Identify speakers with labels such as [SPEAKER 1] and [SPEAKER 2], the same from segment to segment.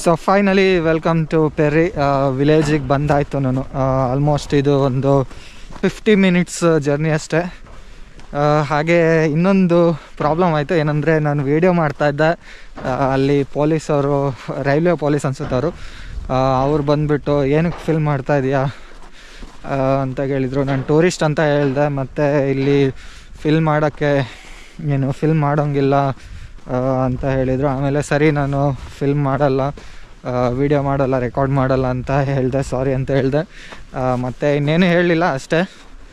[SPEAKER 1] so finally welcome to Perry ವಿಲೇಜಿಗೆ ಬಂದಾಯಿತು ನಾನು ಆಲ್ಮೋಸ್ಟ್ ಇದು ಒಂದು ಫಿಫ್ಟಿ ಮಿನಿಟ್ಸ್ ಜರ್ನಿ ಅಷ್ಟೇ ಆ, ಹಾಗೆ ಇನ್ನೊಂದು ಪ್ರಾಬ್ಲಮ್ ಆಯಿತು ಏನಂದರೆ ನಾನು ವೀಡಿಯೋ ಮಾಡ್ತಾಯಿದ್ದೆ ಅಲ್ಲಿ ಪೊಲೀಸವರು ರೈಲ್ವೆ ಪೊಲೀಸ್ ಅನ್ಸುತ್ತೆ ಅವರು ಅವ್ರು ಬಂದುಬಿಟ್ಟು ಏನಕ್ಕೆ ಫಿಲ್ಮ್ ಮಾಡ್ತಾ ಇದೀಯಾ ಆ, ಅಂತ ಹೇಳಿದರು ನಾನು ಟೂರಿಸ್ಟ್ ಅಂತ ಹೇಳಿದೆ ಮತ್ತು ಇಲ್ಲಿ ಫಿಲ್ಮ್ ಮಾಡೋಕ್ಕೆ ಏನು ಫಿಲ್ಮ್ ಮಾಡೋಂಗಿಲ್ಲ ಆ, ಅಂತ ಹೇಳಿದರು ಆಮೇಲೆ ಸರಿ ನಾನು ಫಿಲ್ಮ್ ಮಾಡಲ್ಲ ವಿಡಿಯೋ ಮಾಡಲ್ಲ ರೆಕಾರ್ಡ್ ಮಾಡಲ್ಲ ಅಂತ ಹೇಳಿದೆ ಸಾರಿ ಅಂತ ಹೇಳಿದೆ ಮತ್ತು ಇನ್ನೇನು ಹೇಳಲಿಲ್ಲ ಅಷ್ಟೇ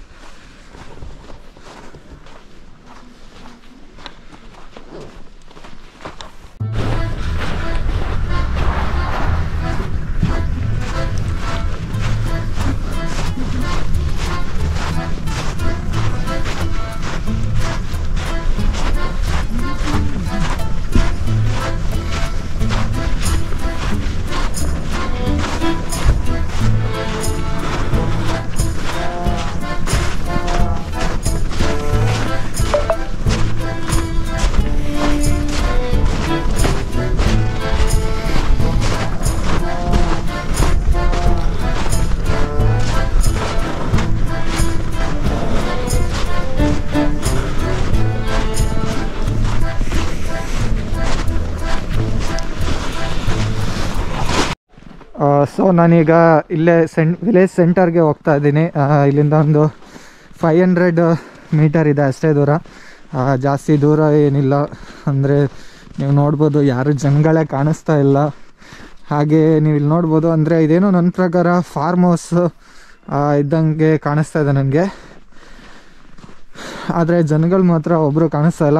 [SPEAKER 1] ಸೊ ನಾನೀಗ ಇಲ್ಲೇ ಸೆಂಟ್ ವಿಲೇಜ್ ಸೆಂಟರ್ಗೆ ಹೋಗ್ತಾ ಇದ್ದೀನಿ ಆ, ಇಲ್ಲಿಂದ ಒಂದು ಫೈವ್ ಹಂಡ್ರೆಡ್ ಮೀಟರ್ ಇದೆ ಅಷ್ಟೇ ದೂರ ಆ, ಜಾಸ್ತಿ ದೂರ ಏನಿಲ್ಲ ಅಂದರೆ ನೀವು ನೋಡ್ಬೋದು ಯಾರು ಜನಗಳೇ ಕಾಣಿಸ್ತಾ ಇಲ್ಲ ಹಾಗೆ ನೀವು ಇಲ್ಲಿ ನೋಡ್ಬೋದು ಅಂದರೆ ಇದೇನೋ ನನ್ನ ಪ್ರಕಾರ ಫಾರ್ಮ್ ಹೌಸ್ ಇದ್ದಂಗೆ ಕಾಣಿಸ್ತಾ ಇದೆ ನನಗೆ ಆದರೆ ಜನಗಳು ಮಾತ್ರ ಒಬ್ಬರು ಕಾಣಿಸ್ತಾ ಇಲ್ಲ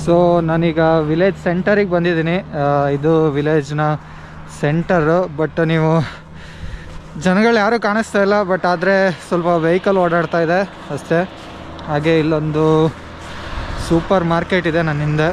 [SPEAKER 1] ಸೊ ನಾನೀಗ ವಿಲೇಜ್ ಸೆಂಟರಿಗೆ ಬಂದಿದ್ದೀನಿ ಆ, ಇದು ವಿಲೇಜ್ನ ಸೆಂಟರು ಬಟ್ ನೀವು ಜನಗಳು ಯಾರೂ ಕಾಣಿಸ್ತಾ ಇಲ್ಲ ಬಟ್ ಆದರೆ ಸ್ವಲ್ಪ ವೆಹಿಕಲ್ ಓಡಾಡ್ತಾ ಇದೆ ಅಷ್ಟೇ ಹಾಗೆ ಇಲ್ಲೊಂದು ಸೂಪರ್ ಮಾರ್ಕೆಟ್ ಇದೆ ನನ್ನ ಹಿಂದೆ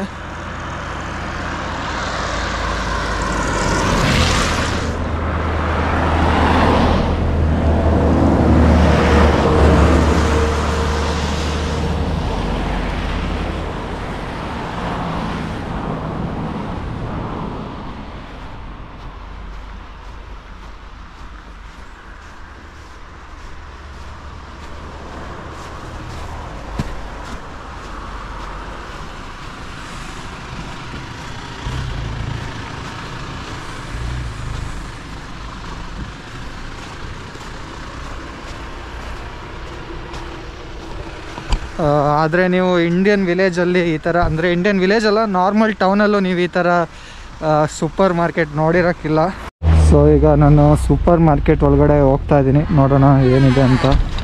[SPEAKER 1] ಆದರೆ ನೀವು ಇಂಡಿಯನ್ ವಿಲೇಜಲ್ಲಿ ಈ ಥರ ಅಂದರೆ ಇಂಡಿಯನ್ ವಿಲೇಜ್ ಅಲ್ಲ ನಾರ್ಮಲ್ ಟೌನಲ್ಲೂ ನೀವು ಈ ಥರ ಸೂಪರ್ ಮಾರ್ಕೆಟ್ ನೋಡಿರೋಕ್ಕಿಲ್ಲ ಸೊ ಈಗ ನಾನು ಸೂಪರ್ ಮಾರ್ಕೆಟ್ ಒಳಗಡೆ ಹೋಗ್ತಾ ಇದ್ದೀನಿ ನೋಡೋಣ ಏನಿದೆ ಅಂತ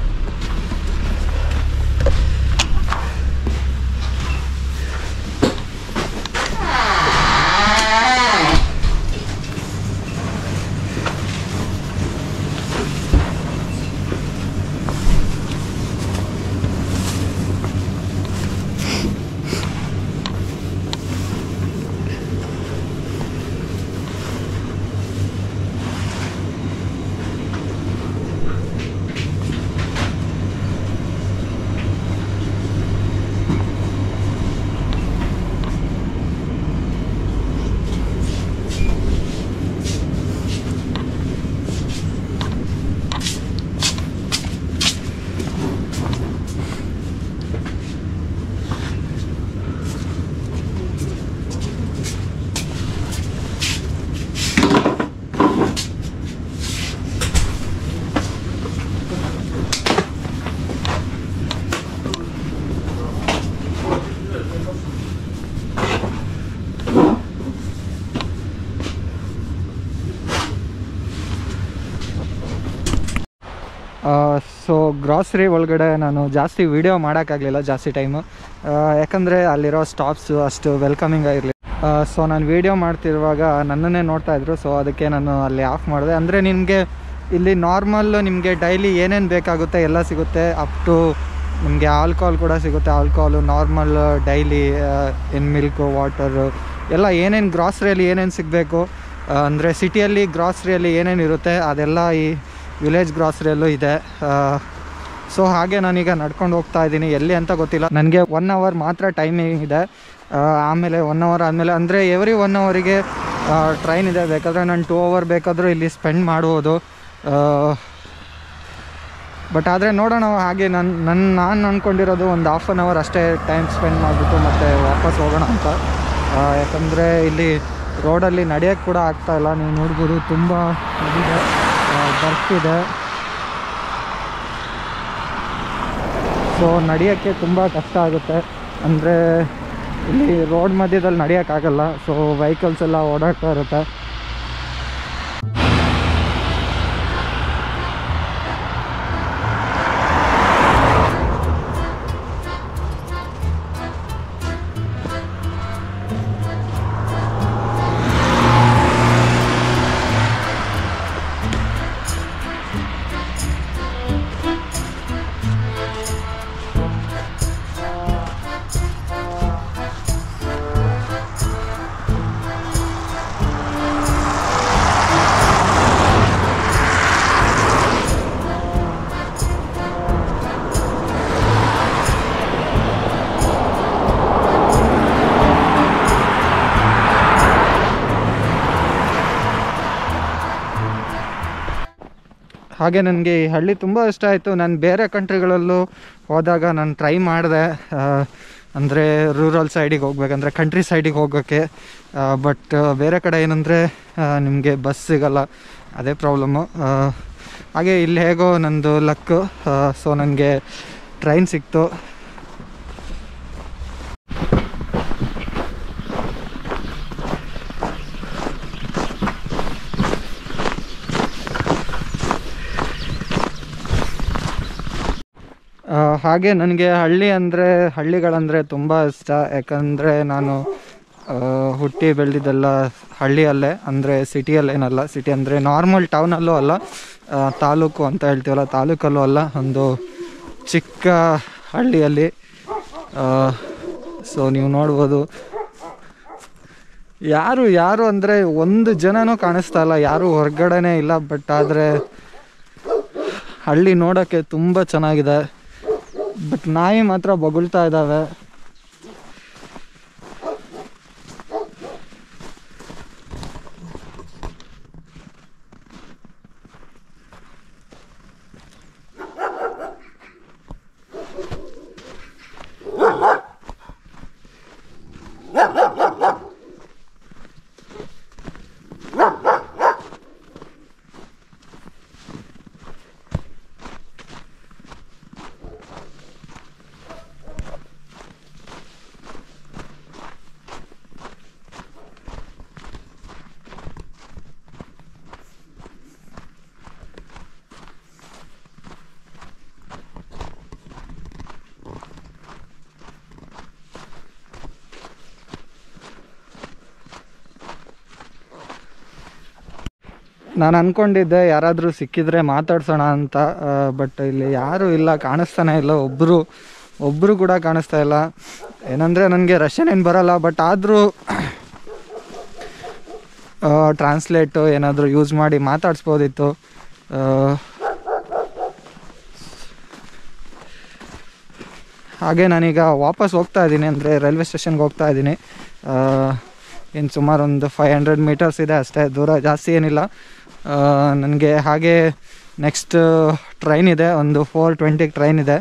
[SPEAKER 1] ಸೊ ಗ್ರಾಸರಿ ಒಳಗಡೆ ನಾನು ಜಾಸ್ತಿ ವೀಡಿಯೋ ಮಾಡೋಕ್ಕಾಗಲಿಲ್ಲ ಜಾಸ್ತಿ ಟೈಮು ಯಾಕಂದರೆ ಅಲ್ಲಿರೋ ಸ್ಟಾಪ್ಸು ಅಷ್ಟು ವೆಲ್ಕಮಿಂಗ್ ಆಗಿರಲಿಲ್ಲ ಸೊ ನಾನು ವೀಡಿಯೋ ಮಾಡ್ತಿರುವಾಗ ನನ್ನನ್ನೇ ನೋಡ್ತಾ ಇದ್ರು ಸೊ ಅದಕ್ಕೆ ನಾನು ಅಲ್ಲಿ ಆಫ್ ಮಾಡಿದೆ ಅಂದರೆ ನಿಮಗೆ ಇಲ್ಲಿ ನಾರ್ಮಲ್ ನಿಮಗೆ ಡೈಲಿ ಏನೇನು ಬೇಕಾಗುತ್ತೆ ಎಲ್ಲ ಸಿಗುತ್ತೆ ಅಪ್ ಟು ನಿಮಗೆ ಆಲ್ಕೋಹಾಲ್ ಕೂಡ ಸಿಗುತ್ತೆ alcohol normal daily in milk water ಎಲ್ಲ ಏನೇನು ಗ್ರಾಸ್ರಿಯಲ್ಲಿ ಏನೇನು ಸಿಗಬೇಕು ಅಂದರೆ ಸಿಟಿಯಲ್ಲಿ ಗ್ರಾಸ್ರಿಯಲ್ಲಿ ಏನೇನು ಇರುತ್ತೆ ಅದೆಲ್ಲ ಈ ವಿಲೇಜ್ ಗ್ರಾಸ್ರಿಯಲ್ಲೂ ಇದೆ ಸೊ ಹಾಗೆ ನಾನೀಗ ನಡ್ಕೊಂಡು ಹೋಗ್ತಾ ಇದ್ದೀನಿ ಎಲ್ಲಿ ಅಂತ ಗೊತ್ತಿಲ್ಲ ನನಗೆ ಒನ್ ಅವರ್ ಮಾತ್ರ ಟೈಮಿಂಗ್ ಇದೆ ಆ, ಆಮೇಲೆ ಒನ್ ಅವರ್ ಆದಮೇಲೆ ಅಂದರೆ ಎವ್ರಿ ಒನ್ ಅವರಿಗೆ ಟ್ರೈನ್ ಇದೆ ಬೇಕಾದರೆ ನಾನು ಟೂ ಅವರ್ ಬೇಕಾದರೂ ಇಲ್ಲಿ ಸ್ಪೆಂಡ್ ಮಾಡ್ಬೋದು ಬಟ್ ಆದರೆ ನೋಡೋಣ ಹಾಗೆ ನನ್ನ ನನ್ನ ನಾನು ಅಂದ್ಕೊಂಡಿರೋದು ಒಂದು ಹಾಫ್ ಆನ್ ಅವರ್ ಅಷ್ಟೇ ಟೈಮ್ ಸ್ಪೆಂಡ್ ಮಾಡಿಬಿಟ್ಟು ಮತ್ತೆ ವಾಪಸ್ ಹೋಗೋಣ ಅಂತ ಆ, ಯಾಕಂದರೆ ಇಲ್ಲಿ ರೋಡಲ್ಲಿ ನಡೆಯೋಕ್ಕೆ ಕೂಡ ಆಗ್ತಾ ಇಲ್ಲ ನೀವು ನೋಡ್ಬೋದು ತುಂಬ ಇದಿದೆ ಬರ್ಫಿದೆ ಸೊ ನಡೆಯೋಕ್ಕೆ ತುಂಬ ಕಷ್ಟ ಆಗುತ್ತೆ ಅಂದರೆ ಇಲ್ಲಿ ರೋಡ್ ಮಧ್ಯದಲ್ಲಿ ನಡೆಯೋಕ್ಕಾಗಲ್ಲ ಸೊ ವೆಹಿಕಲ್ಸ್ ಎಲ್ಲ ಓಡಾಡ್ತಾ ಇರುತ್ತೆ ಹಾಗೆ ನನಗೆ ಈ ಹಳ್ಳಿ ತುಂಬ ಇಷ್ಟ ಆಯಿತು ನಾನು ಬೇರೆ ಕಂಟ್ರಿಗಳಲ್ಲೂ ಹೋದಾಗ ನಾನು ಟ್ರೈ ಮಾಡಿದೆ ಅಂದರೆ ರೂರಲ್ ಸೈಡಿಗೆ ಹೋಗ್ಬೇಕಂದ್ರೆ ಕಂಟ್ರಿ ಸೈಡಿಗೆ ಹೋಗೋಕ್ಕೆ ಬಟ್ ಬೇರೆ ಕಡೆ ಏನಂದರೆ ನಿಮಗೆ ಬಸ್ ಸಿಗಲ್ಲ ಅದೇ ಪ್ರಾಬ್ಲಮ್ಮು ಹಾಗೆ ಇಲ್ಲಿ ಹೇಗೋ ನಂದು ಲಕ್ಕು ಸೊ ನನಗೆ ಟ್ರೈನ್ ಸಿಕ್ತು ಆ, ಹಾಗೆ ನನಗೆ ಹಳ್ಳಿ ಅಂದರೆ ಹಳ್ಳಿಗಳಂದರೆ ತುಂಬ ಇಷ್ಟ ಯಾಕಂದರೆ ನಾನು ಆ, ಹುಟ್ಟಿ ಬೆಳೆದಿದ್ದೆಲ್ಲ ಹಳ್ಳಿಯಲ್ಲೇ ಅಂದರೆ ಸಿಟಿಯಲ್ಲೇನಲ್ಲ ಸಿಟಿ ಅಂದರೆ ನಾರ್ಮಲ್ ಟೌನಲ್ಲೂ ಅಲ್ಲ ಆ, ತಾಲೂಕು ಅಂತ ಹೇಳ್ತೀವಲ್ಲ ತಾಲೂಕಲ್ಲೂ ಅಲ್ಲ ಒಂದು ಚಿಕ್ಕ ಹಳ್ಳಿಯಲ್ಲಿ ಸೊ ನೀವು ನೋಡ್ಬೋದು ಯಾರು ಯಾರು ಅಂದರೆ ಒಂದು ಜನನೂ ಕಾಣಿಸ್ತಾ ಇಲ್ಲ ಯಾರು ಹೊರಗಡೆನೇ ಇಲ್ಲ ಬಟ್ ಆದರೆ ಹಳ್ಳಿ ನೋಡೋಕ್ಕೆ ತುಂಬ ಚೆನ್ನಾಗಿದೆ ಬಟ್ ನಾಯಿ ಮಾತ್ರ ಬೊಗಳ್ತಾ ಇದ್ದಾವೆ ನಾನು ಅಂದ್ಕೊಂಡಿದ್ದೆ ಯಾರಾದರೂ ಸಿಕ್ಕಿದ್ರೆ ಮಾತಾಡ್ಸೋಣ ಅಂತ ಬಟ್ ಇಲ್ಲಿ ಯಾರೂ ಇಲ್ಲ ಕಾಣಿಸ್ತಾನೆ ಇಲ್ಲ ಒಬ್ಬರು ಒಬ್ಬರು ಕೂಡ ಕಾಣಿಸ್ತಾ ಇಲ್ಲ ಏನಂದರೆ ನನಗೆ ರಷ್ಯನ್ ಏನು ಬರಲ್ಲ ಬಟ್ ಆದರೂ ಟ್ರಾನ್ಸ್ಲೇಟು ಏನಾದರೂ ಯೂಸ್ ಮಾಡಿ ಮಾತಾಡಿಸ್ಬೋದಿತ್ತು ಆ, ಹಾಗೆ ನಾನೀಗ ವಾಪಸ್ ಹೋಗ್ತಾ ಇದ್ದೀನಿ ಅಂದರೆ ರೈಲ್ವೆ ಸ್ಟೇಷನ್ಗೆ ಹೋಗ್ತಾ ಇದ್ದೀನಿ ಇನ್ನು ಸುಮಾರು ಒಂದು ಫೈವ್ ಹಂಡ್ರೆಡ್ ಮೀಟರ್ಸ್ ಇದೆ ಅಷ್ಟೇ ದೂರ ಜಾಸ್ತಿ ಏನಿಲ್ಲ ನನಗೆ ಹಾಗೆ ನೆಕ್ಸ್ಟ್ ಟ್ರೈನ್ ಇದೆ ಒಂದು ಫೋರ್ ಟ್ವೆಂಟಿಗೆ ಟ್ರೈನ್ ಇದೆ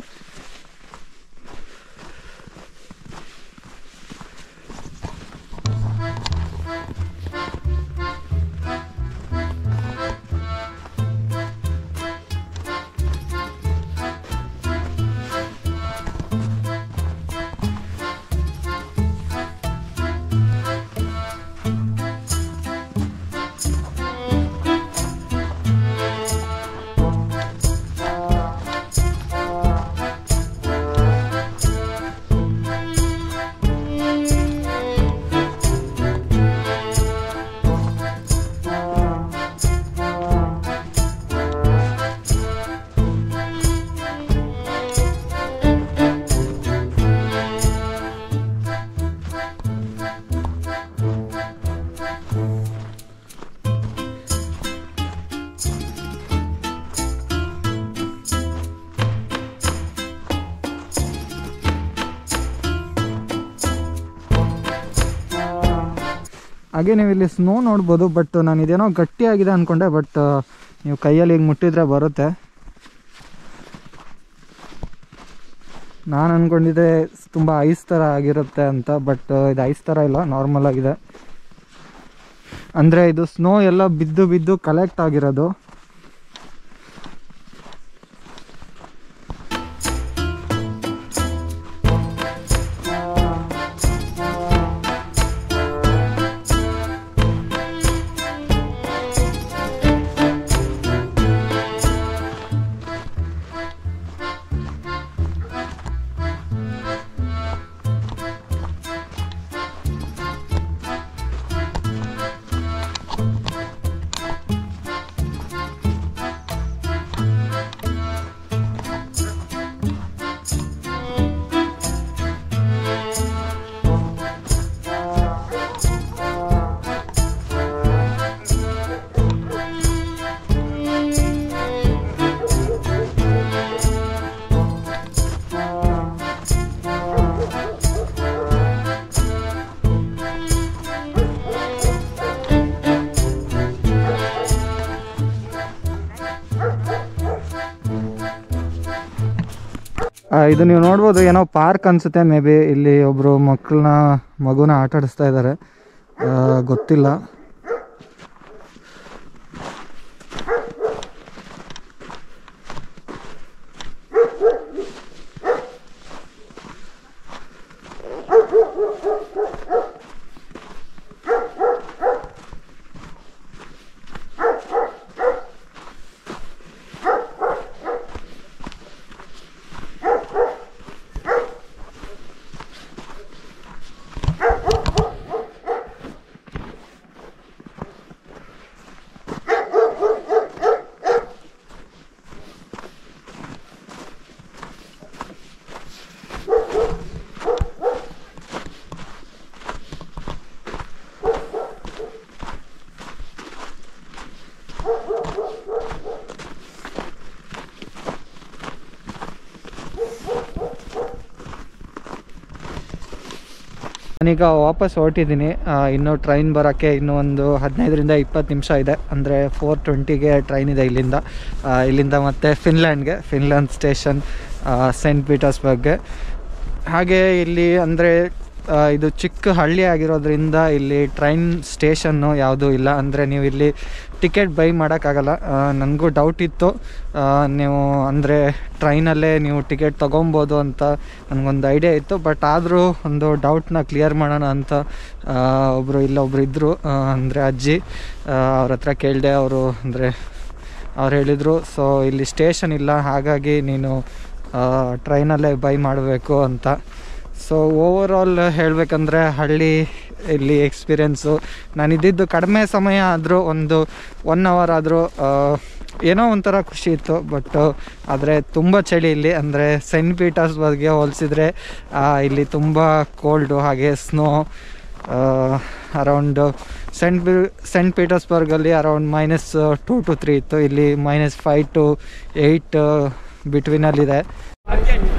[SPEAKER 1] ಹಾಗೆ ನೀವು ಇಲ್ಲಿ ಸ್ನೋ ನೋಡ್ಬೋದು ಬಟ್ ನಾನು ಇದೇನೋ ಗಟ್ಟಿಯಾಗಿದೆ ಅಂದ್ಕೊಂಡೆ ಬಟ್ ನೀವು ಕೈಯಲ್ಲಿ ಹಿಂಗೆ ಮುಟ್ಟಿದ್ರೆ ಬರುತ್ತೆ ನಾನು ಅಂದ್ಕೊಂಡಿದ್ದೆ ತುಂಬ ಐಸ್ ಥರ ಆಗಿರುತ್ತೆ ಅಂತ ಬಟ್ ಇದು ಐಸ್ ಥರ ಇಲ್ಲ ನಾರ್ಮಲ್ ಆಗಿದೆ ಅಂದರೆ ಇದು ಸ್ನೋ ಎಲ್ಲ ಬಿದ್ದು ಬಿದ್ದು ಕಲೆಕ್ಟ್ ಆಗಿರೋದು ಆ, ಇದು ನೀವು ನೋಡ್ಬೋದು ಏನೋ ಪಾರ್ಕ್ ಅನ್ಸುತ್ತೆ ಮೇ ಬಿ ಇಲ್ಲಿ ಒಬ್ರು ಮಕ್ಕಳನ್ನ ಮಗುನ ಆಟ ಆಡಿಸ್ತಾ ಇದ್ದಾರೆ ಆ, ಗೊತ್ತಿಲ್ಲ ನಾನೀಗ ವಾಪಸ್ ಹೊರಟಿದ್ದೀನಿ ಇನ್ನು ಟ್ರೈನ್ ಬರೋಕ್ಕೆ ಇನ್ನೂ ಒಂದು ಹದಿನೈದರಿಂದ ಇಪ್ಪತ್ತು ನಿಮಿಷ ಇದೆ ಅಂದರೆ ಫೋರ್ ಟ್ವೆಂಟಿಗೆ ಟ್ರೈನ್ ಇದೆ ಇಲ್ಲಿಂದ ಆ, ಇಲ್ಲಿಂದ ಮತ್ತೆ ಫಿನ್ಲ್ಯಾಂಡ್ಗೆ ಫಿನ್ಲ್ಯಾಂಡ್ ಸ್ಟೇಷನ್ ಸೆಂಟ್ ಪೀಟರ್ಸ್ಬರ್ಗ್ಗೆ ಹಾಗೆ ಇಲ್ಲಿ ಅಂದರೆ ಇದು ಚಿಕ್ಕ ಹಳ್ಳಿ ಆಗಿರೋದ್ರಿಂದ ಇಲ್ಲಿ ಟ್ರೈನ್ ಸ್ಟೇಷನ್ನು ಯಾವುದೂ ಇಲ್ಲ ಅಂದರೆ ನೀವು ಇಲ್ಲಿ ಟಿಕೆಟ್ ಬೈ ಮಾಡೋಕ್ಕಾಗಲ್ಲ ನನಗೂ ಡೌಟ್ ಇತ್ತು ಆ, ನೀವು ಅಂದರೆ ಟ್ರೈನಲ್ಲೇ ನೀವು ಟಿಕೆಟ್ ತೊಗೊಬೋದು ಅಂತ ನನಗೊಂದು ಐಡಿಯಾ ಇತ್ತು ಬಟ್ ಆದರೂ ಒಂದು ಡೌಟ್ನ ಕ್ಲಿಯರ್ ಮಾಡೋಣ ಅಂತ ಒಬ್ಬರು ಇಲ್ಲೊಬ್ರು ಇದ್ದರು ಅಂದರೆ ಅಜ್ಜಿ ಅವ್ರ ಹತ್ರ ಕೇಳಿದೆ ಅವರು ಅಂದರೆ ಅವ್ರು ಹೇಳಿದರು ಸೊ ಇಲ್ಲಿ ಸ್ಟೇಷನ್ ಇಲ್ಲ ಹಾಗಾಗಿ ನೀನು ಟ್ರೈನಲ್ಲೇ ಬೈ ಮಾಡಬೇಕು ಅಂತ ಸೊ ಓವರ್ ಆಲ್ ಹೇಳಬೇಕಂದ್ರೆ ಹಳ್ಳಿ ಇಲ್ಲಿ ಎಕ್ಸ್ಪೀರಿಯೆನ್ಸು ನಾನು ಇದ್ದಿದ್ದು ಕಡಿಮೆ ಸಮಯ ಆದರೂ ಒಂದು ಒನ್ ಅವರ್ ಆದರೂ ಏನೋ ಒಂಥರ ಖುಷಿ ಇತ್ತು ಬಟ್ ಆದರೆ ತುಂಬ ಚಳಿ ಇಲ್ಲಿ ಅಂದರೆ ಸೆಂಟ್ ಪೀಟರ್ಸ್ಬರ್ಗ್ಗೆ ಹೋಲಿಸಿದ್ರೆ ಇಲ್ಲಿ ತುಂಬ ಕೋಲ್ಡು ಹಾಗೆ snow around Saint B Saint ಪೀಟರ್ಸ್ಬರ್ಗಲ್ಲಿ around minus two to three ಇತ್ತು ಇಲ್ಲಿ ಮೈನಸ್ ಫೈವ್ ಟು ಏಯ್ಟ್ ಬಿಟ್ವೀನಲ್ಲಿದೆ